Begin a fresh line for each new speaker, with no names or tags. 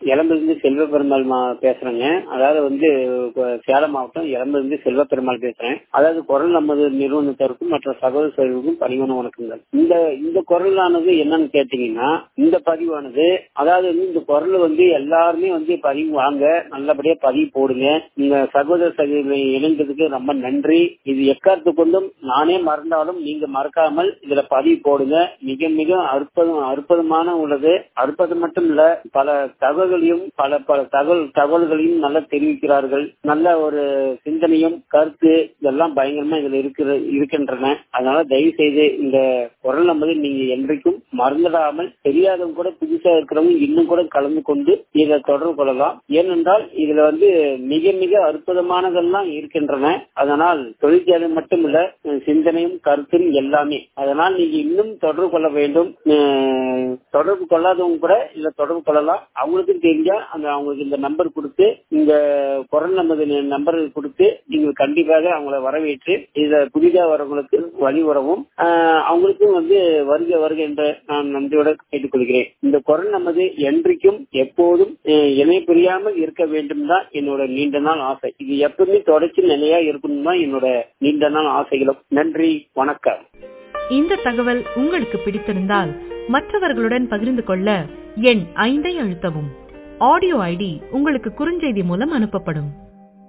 இளம்பிலிருந்து செல்வ பெருமாள் மா- பேசுறேங்க அதாவது வந்து இப்ப சேலம் மாவட்டம் இளம்பிலிருந்து செல்வ பெருமாள் பேசுறேன் அதாவது குரல் நமது நிறுவனத்திற்கும் மற்ற சகோதர சகோதரருக்கும் பணிவான வணக்கங்கள் இந்த இந்த குரலானது என்னன்னு கேட்டீங்கன்னா இந்த பதிவானது அதாவது வந்து இந்த குரல் வந்து எல்லாருமே வந்து பதிவு வாங்க நல்லபடியா பதிவு போடுங்க இந்த சகோதர சகோதரி இணைந்ததுக்கு ரொம்ப நன்றி இது எக்காரத்து கொண்டும் நானே மறந்தாலும் நீங்க மறக்காமல் இதுல பதிவு போடுங்க மிக மிக அற்புதம் அற்புதமான உள்ளது அற்புதம் மட்டும் இல்ல பல தகவல்களையும் பல பல தகவல் தகவல்களையும் நல்லா தெரிவிக்கிறார்கள் நல்ல ஒரு சிந்தனையும் கருத்து இதெல்லாம் பயங்கரமா இதுல இருக்கிற இருக்கின்றன அதனால தயவு செய்து இந்த குரல் நம்பரை நீங்க என்றைக்கும் மறந்துடாமல் தெரியாதவங்க கூட புதுசா இருக்கிறவங்க இன்னும் கூட கலந்து கொண்டு இதை தொடர்பு கொள்ளலாம் ஏனென்றால் இதுல வந்து மிக மிக அற்புதமானதெல்லாம் இருக்கின்றன அதனால் தொழிற்சாலை மட்டும் இல்ல அஹ் சிந்தனையும் கருத்தும் எல்லாமே அதனால் நீங்க இன்னும் தொடர்பு கொள்ள வேண்டும் அஹ் தொடர்பு கொள்ளாதவங்க கூட இதுல தொடர்பு கொள்ளலாம் அவங்களுக்கும் தெரிஞ்சா அந்த அவங்களுக்கு இந்த நம்பர் கொடுத்து இந்த குரல் நமது நம்பர் கொடுத்து நீங்க கண்டிப்பாக அவங்கள வரவேற்று இத புதிதா வரவங்களுக்கு வழி வரவும் ஆஹ் அவங்களுக்கும் வந்து வருக வருக என்ற நான் நன்றியோட கேட்டுக்கொள்கிறேன் இந்த குரல் நமது என்றைக்கும் எப்போதும் அஹ் இணை பிரியாமல் இருக்க வேண்டும் தான் என்னோட நீண்ட நாள் ஆசை இது எப்பவுமே தொடர்ச்சி நிலையா இருக்கணும் தான் என்னோட நீண்ட நாள் ஆசைகளும் நன்றி வணக்கம்
இந்த தகவல் உங்களுக்கு பிடித்திருந்தால் மற்றவர்களுடன் பகிர்ந்து கொள்ள எண் ஐந்தை அழுத்தவும் ஆடியோ ஐடி உங்களுக்கு குறுஞ்செய்தி மூலம் அனுப்பப்படும்